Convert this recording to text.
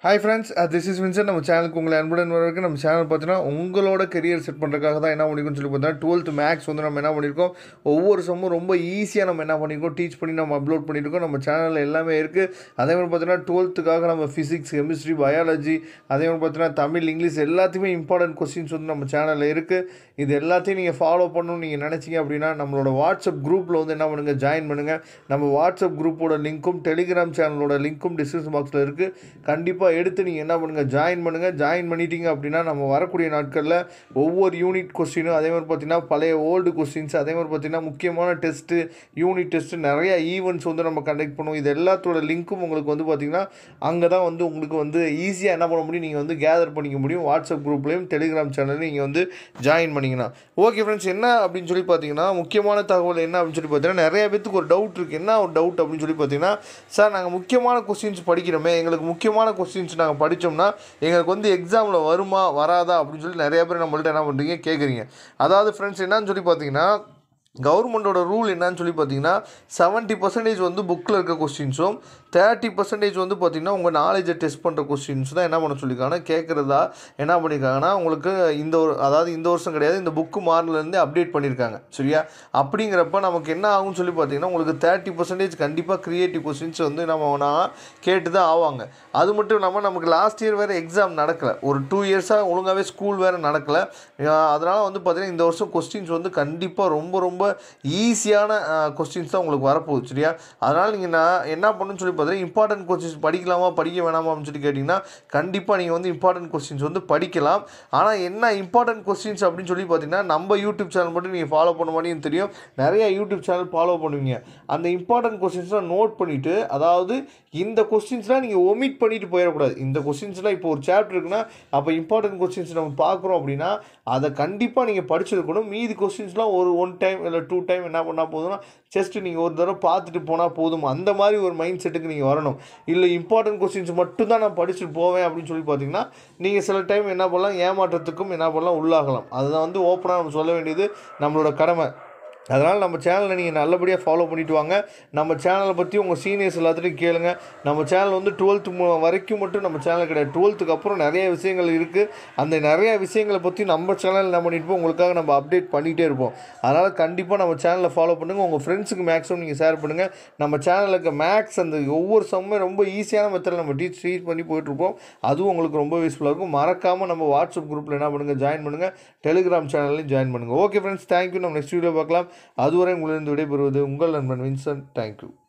hi friends this is Vinson நம்ம சேனலுக்கு உங்களை அன்புடன் வரவேற்கு நம்ம சேனல் பார்த்தீங்கன்னா உங்களோட கெரியர் செட் பண்ணுறதுக்காக தான் என்ன பண்ணிருக்கோம்னு சொல்லி பார்த்தீங்கன்னா டுவெல்த் மேக்ஸ் வந்து நம்ம என்ன பண்ணியிருக்கோம் ஒவ்வொரு சம்மும் ரொம்ப ஈஸியாக நம்ம என்ன பண்ணியிருக்கோம் டீச் பண்ணி நம்ம அப்லோட் பண்ணியிருக்கோம் நம்ம சேனலில் எல்லாமே இருக்குது அதே மாதிரி பார்த்தீங்கன்னா டுவெல்த்துக்காக நம்ம ஃபிசிக்ஸ் கெமிஸ்ட்ரி பயாலஜி அதே மாதிரி பார்த்தீங்கன்னா தமிழ் இங்கிலீஷ் எல்லாத்தையுமே இம்பார்ட்டன்ட் கொஸ்டின்ஸ் வந்து நம்ம சேனலில் இருக்குது இது எல்லாத்தையும் நீங்கள் ஃபாலோ பண்ணணும்னு நீங்கள் நினச்சிங்க அப்படின்னா நம்மளோட வாட்ஸ்அப் குரூப்பில் வந்து என்ன பண்ணுங்கள் ஜாயின் பண்ணுங்கள் நம்ம வாட்ஸ்அப் குரூப்போட லிங்க்கும் டெலிகிராம் சேனலோட லிங்க்கும் டிஸ்கிரிப்ஷன் பாக்ஸில் இருக்குது கண்டிப்பாக எடுத்து நீங்கள் என்ன பண்ணுங்கள் ஜாயின் பண்ணுங்கள் ஜாயின் பண்ணிட்டீங்க அப்படின்னா நம்ம வரக்கூடிய நாட்களில் ஒவ்வொரு யூனிட் கொஸ்டினும் அதே மாதிரி பார்த்தீங்கன்னா பழைய ஓல்டு கொஸ்டின்ஸ் அதே மாதிரி பார்த்தீங்கன்னா முக்கியமான டெஸ்ட்டு யூனிட் டெஸ்ட்டு நிறைய ஈவெண்ட்ஸ் வந்து நம்ம கண்டக்ட் பண்ணுவோம் இது எல்லாத்தோட லிங்க்கும் உங்களுக்கு வந்து பார்த்திங்கன்னா அங்கே தான் வந்து உங்களுக்கு வந்து ஈஸியாக என்ன பண்ண முடியும் நீங்கள் வந்து கேதர் பண்ணிக்க முடியும் வாட்ஸ்அப் குரூப்லேயும் டெலிகிராம் சேனல்லையும் நீங்கள் வந்து ஜாயின் பண்ணிங்கன்னா ஓகே ஃப்ரெண்ட்ஸ் என்ன அப்படின்னு சொல்லி பார்த்தீங்கன்னா முக்கியமான தகவல் என்ன அப்படின்னு சொல்லி பார்த்தீங்கன்னா நிறைய பேத்துக்கு ஒரு டவுட் இருக்குது என்ன ஒரு டவுட் அப்படின்னு சொல்லி பார்த்தீங்கன்னா சார் நாங்கள் முக்கியமான கொஸ்டின்ஸ் படிக்கிறோமே எங்களுக்கு முக்கியமான கொஸ்டின்ஸ் நாங்கள் படித்தோம்னா எங்களுக்கு வந்து எக்ஸாமில் வருமா வராதா அப்படின்னு சொல்லி நிறைய பேர் நம்மள்ட்ட என்ன பண்ணுறீங்க கேட்குறீங்க அதாவது ஃப்ரெண்ட்ஸ் என்னன்னு சொல்லி பார்த்தீங்கன்னா கவர்மெண்ட்டோட ரூல் என்னன்னு சொல்லி பார்த்தீங்கன்னா செவன்ட்டி பர்சன்டேஜ் வந்து புக்கில் இருக்க கொஸ்டின்ஸும் தேர்ட்டி பர்சன்டேஜ் வந்து பார்த்திங்கன்னா உங்கள் நாலேஜை டெஸ்ட் பண்ணுற கொஸ்டின்ஸ் தான் என்ன பண்ண சொல்லியிருக்காங்கன்னா கேட்குறதா என்ன பண்ணியிருக்காங்கன்னா உங்களுக்கு இந்த ஒரு அதாவது இந்த வருஷம் கிடையாது இந்த புக்கு மாறிலேருந்து அப்டேட் பண்ணியிருக்காங்க சரியா அப்படிங்கிறப்ப நமக்கு என்ன ஆகும்னு சொல்லி பார்த்தீங்கன்னா உங்களுக்கு தேர்ட்டி பர்சன்டேஜ் கண்டிப்பாக க்ரியேட்டிவ் கொஸ்டின்ஸ் வந்து நம்ம நான் கேட்டு தான் ஆவாங்க அது மட்டும் இல்லாமல் நமக்கு லாஸ்ட் இயர் வேறு எக்ஸாம் நடக்கலை ஒரு டூ இயர்ஸாக ஒழுங்காகவே ஸ்கூல் வேறு நடக்கலை அதனால் வந்து பார்த்திங்கன்னா இந்த வருஷம் கொஸ்டின்ஸ் வந்து கண்டிப்பாக ரொம்ப ரொம்ப ஈஸியான கொஸ்டின்ஸ் தான் உங்களுக்கு வரப்போகுது சரியா அதனால் நீங்கள் நான் என்ன பண்ணுன்னு சொல்லி பார்த்தீங்கன்னா இம்பார்ட்டன்ட் கொஸ்டின்ஸ் படிக்கலாமா படிக்க வேணாமா அப்படின்னு சொல்லி கேட்டிங்கன்னா கண்டிப்பாக நீங்கள் வந்து இம்பார்ட்டன்ட் கொஸ்டின்ஸ் வந்து படிக்கலாம் ஆனால் என்ன இம்பார்ட்டன்ட் கொஸ்டின்ஸ் அப்படின்னு சொல்லி பார்த்தீங்கன்னா நம்ம யூடியூப் சேனல் மட்டும் நீங்கள் ஃபாலோ பண்ண மாட்டேன்னு தெரியும் நிறைய யூடியூப் சேனல் ஃபாலோ பண்ணுவீங்க அந்த இம்பார்ட்டன்ட் கொஸ்டின்ஸ்லாம் நோட் பண்ணிவிட்டு அதாவது இந்த கொஸ்டின்ஸ்லாம் நீங்கள் ஒமிட் பண்ணிட்டு போயிடக்கூடாது இந்த கொஸ்டின்ஸ்லாம் இப்போ ஒரு சாப்டர் இருக்குன்னா அப்போ இம்பார்ட்டன்ட் கொஸ்டின்ஸ் நம்ம பார்க்குறோம் அப்படின்னா அதை கண்டிப்பாக நீங்கள் படிச்சிருக்கணும் மீதி கொஸ்டின்ஸ்லாம் ஒரு ஒன் டைம் இல்லை டூ டைம் என்ன பண்ணால் போதும்னா ஜஸ்ட் நீங்கள் ஒரு தடவை பார்த்துட்டு போனால் போதும் அந்த மாதிரி ஒரு மைண்ட் செட்டுக்கு நீங்கள் வரணும் இல்லை இம்பார்ட்டன்ட் கொஸ்டின்ஸ் மட்டும் தான் நான் படிச்சுட்டு போவேன் அப்படின்னு சொல்லி பார்த்தீங்கன்னா நீங்கள் சில டைம் என்ன பண்ணலாம் ஏமாற்றத்துக்கும் என்ன பண்ணலாம் உள்ளாகலாம் அதுதான் வந்து ஓப்பனாக நம்ம சொல்ல வேண்டியது நம்மளோட கடமை அதனால் நம்ம சேனலை நீங்கள் நல்லபடியாக ஃபாலோ பண்ணிட்டு வாங்க நம்ம சேனலை பற்றி உங்கள் சீனியர்ஸ் எல்லாத்துட்டையும் கேளுங்க நம்ம சேனல் வந்து டுவெல்த்து வரைக்கும் மட்டும் நம்ம சேனல் கிடையாது டுவெல்த்துக்கு அப்புறம் நிறைய விஷயங்கள் இருக்குது அந்த நிறைய விஷயங்களை பற்றி நம்ம சேனல் என்ன பண்ணிட்டு உங்களுக்காக நம்ம அப்டேட் பண்ணிகிட்டே இருப்போம் அதனால் கண்டிப்பாக நம்ம சேனலை ஃபாலோ பண்ணுங்கள் உங்கள் ஃப்ரெண்ட்ஸுக்கு மேக்ஸிமம் நீங்கள் ஷேர் பண்ணுங்கள் நம்ம சேனலுக்கு மேக்ஸ் அந்த ஒவ்வொரு சம்மே ரொம்ப ஈஸியான மெத்தடில் நம்ம டீச் டீச் பண்ணி போயிட்டுருப்போம் அதுவும் உங்களுக்கு ரொம்ப யூஸ்ஃபுல்லாக இருக்கும் மறக்காமல் நம்ம வாட்ஸ்அப் குரூப்பில் என்ன பண்ணுங்கள் ஜாயின் பண்ணுங்கள் டெலிகிராம் சேனல்லையும் ஜாயின் பண்ணுங்கள் ஓகே ஃப்ரெண்ட்ஸ் தேங்க்யூ நம்ம நெக்ஸ்ட் வீடியோ பார்க்கலாம் அதுவரை உங்களிருந்து விடைபெறுவது உங்கள் நண்பன் வின்சன் தேங்க்யூ